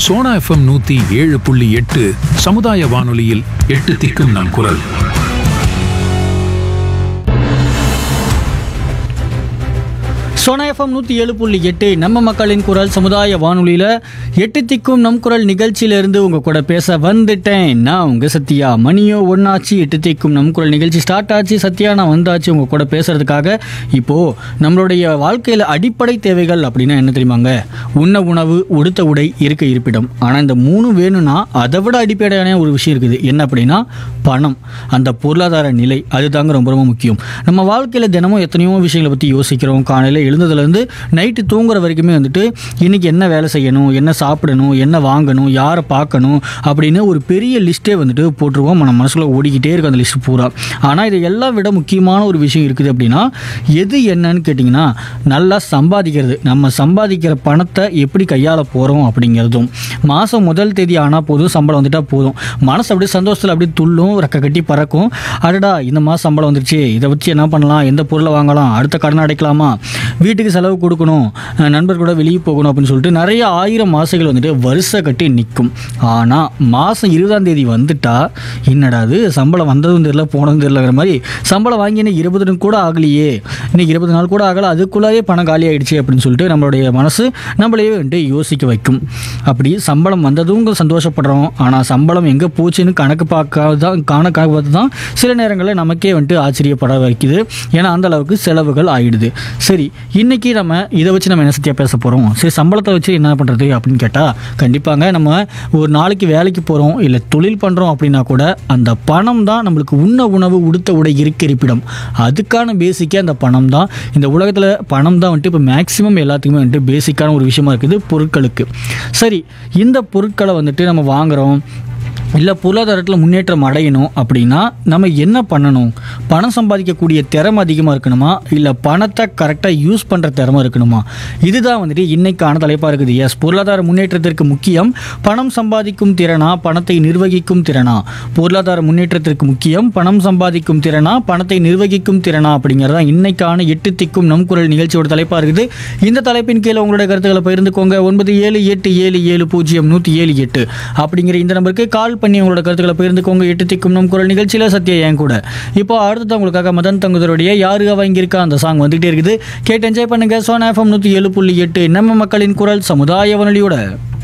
Sona FM நூத்தி ஏழு புள்ளி எட்டு சமுதாய வானொலியில் எட்டு திக்கும் நம் குரல் சோனா எஃப்எம் நூற்றி ஏழு புள்ளி எட்டு நம்ம மக்களின் குரல் சமுதாய வானொலியில் எட்டு திக்கும் நம் குரல் நிகழ்ச்சியிலேருந்து உங்கள் கூட பேச வந்துட்டேன் நான் உங்கள் சத்யா மணியோ ஒன்னாச்சு எட்டு திக்கும் நம் குரல் நிகழ்ச்சி ஸ்டார்ட் ஆச்சு சத்யா நான் வந்தாச்சு உங்கள் கூட பேசுறதுக்காக இப்போது நம்மளுடைய வாழ்க்கையில் அடிப்படை தேவைகள் அப்படின்னா என்ன தெரியுமாங்க உண்ண உணவு உடுத்த உடை இருக்க இருப்பிடம் ஆனால் இந்த மூணு வேணும்னா அதை விட அடிப்படையான ஒரு விஷயம் இருக்குது என்ன அப்படின்னா பணம் அந்த பொருளாதார நிலை அதுதாங்க ரொம்ப ரொம்ப முக்கியம் நம்ம வாழ்க்கையில் தினமும் எத்தனையோ விஷயங்களை பற்றி யோசிக்கிறோம் காலையில் எழுந்ததுலேருந்து நைட்டு தூங்குற வரைக்குமே வந்துட்டு இன்னைக்கு என்ன வேலை செய்யணும் என்ன சாப்பிடணும் என்ன வாங்கணும் யாரை பார்க்கணும் அப்படின்னு ஒரு பெரிய லிஸ்ட்டே வந்துட்டு போட்டுருவோம் நம்ம மனசுல ஓடிக்கிட்டே இருக்கு அந்த லிஸ்ட் பூரா ஆனால் இது எல்லாம் விட முக்கியமான ஒரு விஷயம் இருக்குது அப்படின்னா எது என்னன்னு கேட்டிங்கன்னா நல்லா சம்பாதிக்கிறது நம்ம சம்பாதிக்கிற பணத்தை எப்படி கையாள போகிறோம் அப்படிங்கிறதும் மாதம் முதல் தேதி ஆனால் போதும் சம்பளம் வந்துட்டா போதும் மனசு அப்படியே சந்தோஷத்தில் அப்படியே துள்ளும் ரெக்க கட்டி பறக்கும் அடடா இந்த மாதம் சம்பளம் வந்துருச்சு இதை வச்சு என்ன பண்ணலாம் எந்த பொருளை வாங்கலாம் அடுத்த கடன் அடைக்கலாமா வீட்டுக்கு செலவு கொடுக்கணும் அஹ் நண்பர் கூட வெளியே போகணும் அப்படின்னு சொல்லிட்டு நிறைய ஆயிரம் ஆசைகள் வந்துட்டு வருஷ கட்டி நிற்கும் ஆனால் மாதம் இருபதாம் தேதி வந்துட்டா என்னடா அது சம்பளம் வந்ததும் தெரியல போனதும் தெரியலங்கிற மாதிரி சம்பளம் வாங்கி இன்னும் இருபது நாள் கூட ஆகலையே இன்னைக்கு இருபது நாள் கூட ஆகலை அதுக்குள்ளாவே பணம் காலி ஆயிடுச்சு அப்படின்னு சொல்லிட்டு நம்மளுடைய மனசு நம்மளையே வந்துட்டு யோசிக்க வைக்கும் அப்படி சம்பளம் வந்ததும் சந்தோஷப்படுறோம் ஆனால் சம்பளம் எங்கே போச்சுன்னு கணக்கு பார்க்காத தான் கணக்கு பார்த்து தான் சில நேரங்களில் நமக்கே வந்துட்டு ஆச்சரியப்பட வைக்குது ஏன்னா அந்த அளவுக்கு செலவுகள் ஆயிடுது சரி இன்னைக்கு நம்ம இதை வச்சு நம்ம என்ன சத்தியா பேச போகிறோம் சரி சம்பளத்தை வச்சு என்ன பண்ணுறது அப்படின்னு கேட்டால் கண்டிப்பாங்க நம்ம ஒரு நாளைக்கு வேலைக்கு போகிறோம் இல்லை தொழில் பண்ணுறோம் அப்படின்னா கூட அந்த பணம் தான் நம்மளுக்கு உண்ண உணவு உடுத்த உடை இருக்க இருப்பிடம் அதுக்கான பேசிக்கே அந்த பணம் தான் இந்த உலகத்தில் பணம் தான் வந்துட்டு இப்போ மேக்ஸிமம் எல்லாத்துக்குமே வந்துட்டு பேசிக்கான ஒரு விஷயமா இருக்குது பொருட்களுக்கு சரி இந்த பொருட்களை வந்துட்டு நம்ம வாங்குகிறோம் இல்லை பொருளாதாரத்தில் முன்னேற்றம் அடையணும் அப்படின்னா நம்ம என்ன பண்ணணும் பணம் சம்பாதிக்கக்கூடிய திறமை அதிகமாக இருக்கணுமா இல்லை பணத்தை கரெக்டாக யூஸ் பண்ணுற திறமை இருக்கணுமா இதுதான் வந்துட்டு இன்னைக்கான தலைப்பாக இருக்குது எஸ் பொருளாதார முன்னேற்றத்திற்கு முக்கியம் பணம் சம்பாதிக்கும் திறனா பணத்தை நிர்வகிக்கும் திறனா பொருளாதார முன்னேற்றத்திற்கு முக்கியம் பணம் சம்பாதிக்கும் திறனா பணத்தை நிர்வகிக்கும் திறனா அப்படிங்கிறதா இன்னைக்கான எட்டு திக்கும் நம் குரல் நிகழ்ச்சியோட தலைப்பாக இருக்குது இந்த தலைப்பின் கீழே உங்களுடைய கருத்துக்களை பகிர்ந்துக்கோங்க ஒன்பது ஏழு எட்டு ஏழு ஏழு பூஜ்ஜியம் நூற்றி ஏழு எட்டு அப்படிங்கிற இந்த நம்பருக்கு கால் பண்ணி உங்களோட கருத்துக்களை பகிர்ந்துக்கோங்க எட்டு திக்கும் நம் குரல் நிகழ்ச்சியில் சத்யா என் கூட இப்போ அடுத்தது உங்களுக்காக மதன் தங்குதருடைய யாரு அவ இங்க இருக்கா அந்த சாங் வந்துகிட்டே இருக்குது கேட்டு என்ஜாய் பண்ணுங்க சோனா எஃப்எம் நூற்றி ஏழு புள்ளி எட்டு நம்ம மக்களின் குரல் சமுதாய வானொலியோட